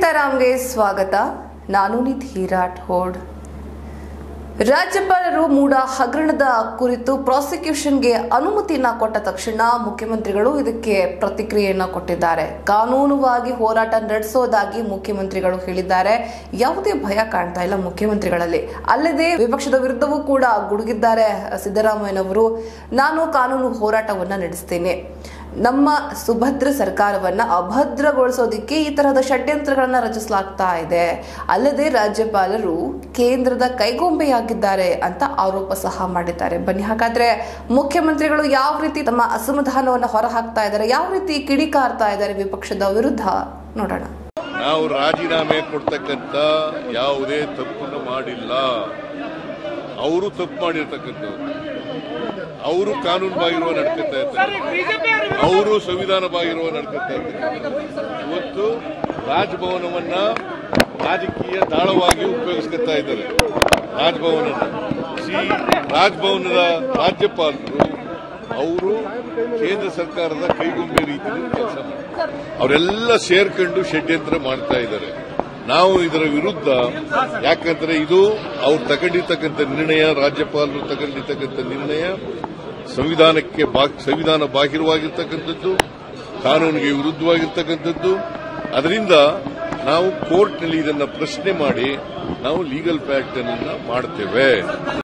ಸೀತಾರಾಮ್ಗೆ ಸ್ವಾಗತ ನಾನು ನಿಧಿ ರಾಠೋಡ್ ರಾಜ್ಯಪಾಲರು ಮೂಡ ಹಗರಣದ ಕುರಿತು ಪ್ರಾಸಿಕ್ಯೂಷನ್ಗೆ ಅನುಮತಿಯನ್ನ ಕೊಟ್ಟ ತಕ್ಷಣ ಮುಖ್ಯಮಂತ್ರಿಗಳು ಇದಕ್ಕೆ ಪ್ರತಿಕ್ರಿಯೆಯನ್ನ ಕೊಟ್ಟಿದ್ದಾರೆ ಕಾನೂನುವಾಗಿ ಹೋರಾಟ ನಡೆಸೋದಾಗಿ ಮುಖ್ಯಮಂತ್ರಿಗಳು ಹೇಳಿದ್ದಾರೆ ಯಾವುದೇ ಭಯ ಕಾಣ್ತಾ ಇಲ್ಲ ಮುಖ್ಯಮಂತ್ರಿಗಳಲ್ಲಿ ಅಲ್ಲದೆ ವಿಪಕ್ಷದ ವಿರುದ್ಧವೂ ಕೂಡ ಗುಡುಗಿದ್ದಾರೆ ಸಿದ್ದರಾಮಯ್ಯನವರು ನಾನು ಕಾನೂನು ಹೋರಾಟವನ್ನ ನಡೆಸ್ತೇನೆ ನಮ್ಮ ಸುಭದ್ರ ಸರ್ಕಾರವನ್ನ ಅಭದ್ರಗೊಳಿಸೋದಿಕ್ಕೆ ಈ ತರಹದ ಷಡ್ಯಂತ್ರಗಳನ್ನ ರಚಿಸಲಾಗ್ತಾ ಇದೆ ಅಲ್ಲದೆ ರಾಜ್ಯಪಾಲರು ಕೇಂದ್ರದ ಕೈಗೊಂಬೆಯಾಗಿದ್ದಾರೆ ಅಂತ ಆರೋಪ ಸಹ ಮಾಡಿದ್ದಾರೆ ಬನ್ನಿ ಹಾಗಾದ್ರೆ ಮುಖ್ಯಮಂತ್ರಿಗಳು ಯಾವ ರೀತಿ ತಮ್ಮ ಅಸಮಾಧಾನವನ್ನು ಹೊರಹಾಕ್ತಾ ಇದ್ದಾರೆ ಯಾವ ರೀತಿ ಕಿಡಿಕಾರ್ತಾ ಇದ್ದಾರೆ ವಿಪಕ್ಷದ ವಿರುದ್ಧ ನೋಡೋಣ ನಾವು ರಾಜೀನಾಮೆ ಕೊಡ್ತಕ್ಕಂಥ ಯಾವುದೇ ತಪ್ಪನ್ನು ಮಾಡಿಲ್ಲ ಅವರು ತಪ್ಪು ಮಾಡಿರ್ತಕ್ಕಂಥವ್ರು ಅವರು ಕಾನೂನು ಬಾಗಿರುವ ನಡ್ಕೊತಾ ಇದ್ದಾರೆ ಅವರು ಸಂವಿಧಾನ ಬಾಗಿರುವ ನಡ್ಕೊತಾ ಇದ್ದಾರೆ ಇವತ್ತು ರಾಜಭವನವನ್ನ ರಾಜಕೀಯ ದಾಳವಾಗಿ ಉಪಯೋಗಿಸ್ಕೊತಾ ಇದ್ದಾರೆ ರಾಜಭವನನ್ನ ಸಿ ರಾಜಭವನದ ರಾಜ್ಯಪಾಲರು ಅವರು ಕೇಂದ್ರ ಸರ್ಕಾರದ ಕೈಗೊಂಬೆ ರೀತಿಯಲ್ಲಿ ಕೆಲಸ ಮಾಡ್ತಾರೆ ಅವರೆಲ್ಲ ಸೇರ್ಕೊಂಡು ಷಡ್ಯಂತ್ರ ಮಾಡ್ತಾ ಇದ್ದಾರೆ ನಾವು ಇದರ ವಿರುದ್ಧ ಯಾಕಂದ್ರೆ ಇದು ಅವ್ರು ತಗೊಂಡಿರ್ತಕ್ಕಂಥ ನಿರ್ಣಯ ರಾಜ್ಯಪಾಲರು ತಗೊಂಡಿರ್ತಕ್ಕಂಥ ನಿರ್ಣಯ ಸಂವಿಧಾನಕ್ಕೆ ಬಾ- ಸಂವಿಧಾನ ಬಾಹಿರವಾಗಿರ್ತಕ್ಕಂಥದ್ದು ಕಾನೂನಿಗೆ ವಿರುದ್ಧವಾಗಿರ್ತಕ್ಕಂಥದ್ದು ಅದರಿಂದ ನಾವು ಕೋರ್ಟ್ನಲ್ಲಿ ಇದನ್ನ ಪ್ರಶ್ನೆ ಮಾಡಿ ನಾವು ಲೀಗಲ್ ಫ್ಯಾಕ್ಟ್ ಅನ್ನ ಮಾಡ್ತೇವೆ